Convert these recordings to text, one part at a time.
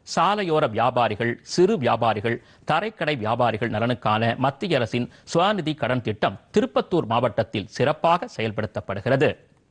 சாலையோர வியாபாரிகள் சிறு வியாபாரிகள் தரைக்கடை வியாபாரிகள் நலனுக்கான மத்திய அரசின் சுவாநிதி கடன் திட்டம் திருப்பத்தூர் மாவட்டத்தில் சிறப்பாக செயல்படுத்தப்படுகிறது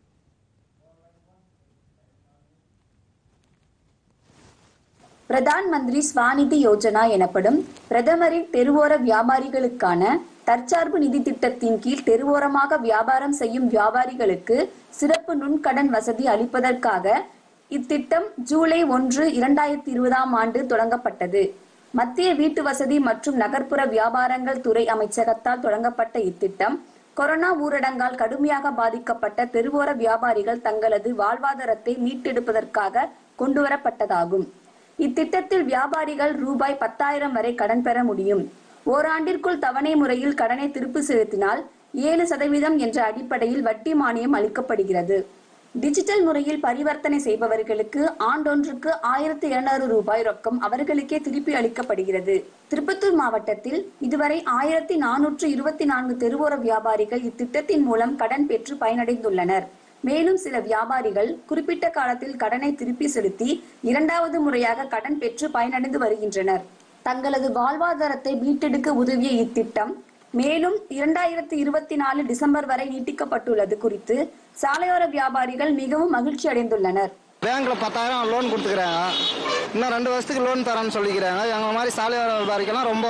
பிரதான் மந்திரி ஸ்வாநிதி யோஜனா எனப்படும் பிரதமரின் தெருவோர வியாபாரிகளுக்கான தற்சார்பு நிதி திட்டத்தின் கீழ் தெருவோரமாக வியாபாரம் செய்யும் வியாபாரிகளுக்கு சிறப்பு நுண்கடன் வசதி அளிப்பதற்காக இத்திட்டம் ஜூலை ஒன்று இரண்டாயிரத்தி இருபதாம் ஆண்டு தொடங்கப்பட்டது மத்திய வீட்டு வசதி மற்றும் நகர்ப்புற வியாபாரங்கள் துறை அமைச்சகத்தால் தொடங்கப்பட்ட இத்திட்டம் கொரோனா ஊரடங்கால் கடுமையாக பாதிக்கப்பட்ட தெருவோர வியாபாரிகள் தங்களது வாழ்வாதாரத்தை மீட்டெடுப்பதற்காக கொண்டுவரப்பட்டதாகும் இத்திட்டத்தில் வியாபாரிகள் ரூபாய் பத்தாயிரம் வரை கடன் பெற முடியும் ஓராண்டிற்குள் தவணை முறையில் கடனை திருப்பி செலுத்தினால் ஏழு சதவீதம் என்ற அடிப்படையில் வட்டி மானியம் அளிக்கப்படுகிறது டிஜிட்டல் முறையில் பரிவர்த்தனை செய்பவர்களுக்கு ஆண்டொன்றுக்கு ஆயிரத்தி இருநூறு ரூபாய் ரொக்கம் அவர்களுக்கே திருப்பி அளிக்கப்படுகிறது திருப்பத்தூர் மாவட்டத்தில் இதுவரை ஆயிரத்தி நானூற்று இருபத்தி நான்கு தெருவோர வியாபாரிகள் இத்திட்டத்தின் மூலம் கடன் பெற்று பயனடைந்துள்ளனர் மேலும் சில வியாபாரிகள் குறிப்பிட்ட காலத்தில் கடனை திருப்பி செலுத்தி இரண்டாவது முறையாக கடன் பெற்று பயனடைந்து வருகின்றனர் தங்களது வாழ்வாதாரத்தை மீட்டெடுக்க உதவிய இத்திட்டம் மேலும் இரண்டாயிரத்தி இருபத்தி நாலு டிசம்பர் வரை நீட்டிக்கப்பட்டுள்ளது குறித்து சாலையோர வியாபாரிகள் மிகவும் மகிழ்ச்சி அடைந்துள்ளனர் பேங்க்ல பத்தாயிரம் லோன் கொடுத்துக்கிறாங்க இன்னும் ரெண்டு வருஷத்துக்கு லோன் தரேன்னு சொல்லிக்கிறாங்க எங்க மாதிரி சாலையோர வியாபாரிக்கெல்லாம் ரொம்ப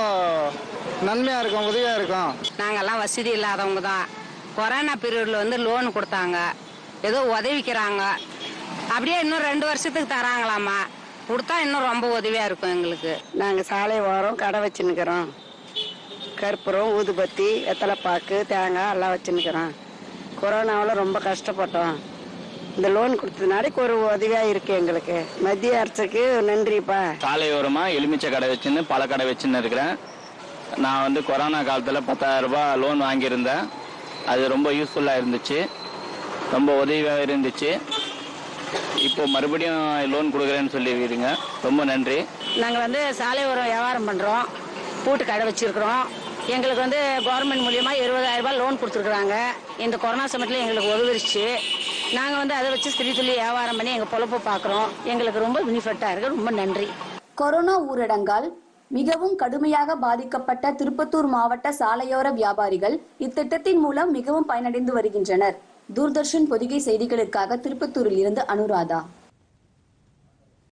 நன்மையா இருக்கும் உதவியா இருக்கும் நாங்கெல்லாம் வசதி இல்லாதவங்க தான் கொரோனா பீரியட்ல வந்து லோன் கொடுத்தாங்க ஏதோ உதவிக்கிறாங்க அப்படியே இன்னும் ரெண்டு வருஷத்துக்கு தராங்களாமா கொடுத்தா இன்னும் ரொம்ப உதவியா இருக்கும் எங்களுக்கு நாங்க சாலை ஓரம் கடை வச்சுன்னுக்கிறோம் கற்பூரம் ஊதுபத்தி வெத்தலைப்பாக்கு தேங்காய் எல்லாம் வச்சுன்னுக்கிறோம் கொரோனாவில் ரொம்ப கஷ்டப்பட்டோம் இந்த லோன் கொடுத்ததுனால ஒரு உதவியா இருக்கு எங்களுக்கு மத்திய அரசுக்கு நன்றிப்பா சாலையோரமா எலுமிச்சை கடை வச்சுன்னு பல கடை வச்சுன்னு இருக்கிறேன் நான் வந்து கொரோனா காலத்தில் பத்தாயிரம் ரூபாய் லோன் வாங்கியிருந்தேன் அது ரொம்ப யூஸ்ஃபுல்லாக இருந்துச்சு ரொம்ப உதவியாக இருந்துச்சு இப்போ மறுபடியும் லோன் கொடுக்குறேன்னு சொல்லியிருக்கீங்க ரொம்ப நன்றி நாங்கள் வந்து சாலை ஓரம் வியாபாரம் பண்றோம் பூட்டு கடை வச்சிருக்கிறோம் எங்களுக்கு வந்து கவர்மெண்ட் மூலியமா இருபதாயிரம் ரூபாய் லோன் கொடுத்துருக்குறாங்க இந்த கொரோனா சமயத்தில் எங்களுக்கு உதவிருச்சு நாங்கள் வந்து அதை வச்சு சிறு துளி வியாபாரம் பண்ணி எங்கள் பொழப்பு பார்க்குறோம் எங்களுக்கு ரொம்ப பெனிஃபிட்டாக இருக்கு ரொம்ப நன்றி கொரோனா ஊரடங்கால் மிகவும் கடுமையாக பாதிக்கப்பட்ட திருப்பத்தூர் மாவட்ட சாலையோர வியாபாரிகள் இத்திட்டத்தின் மூலம் மிகவும் பயனடைந்து வருகின்றனர் தூர்தர்ஷன் பொதிகை செய்திகளுக்காக திருப்பத்தூரில் இருந்து அனுராதா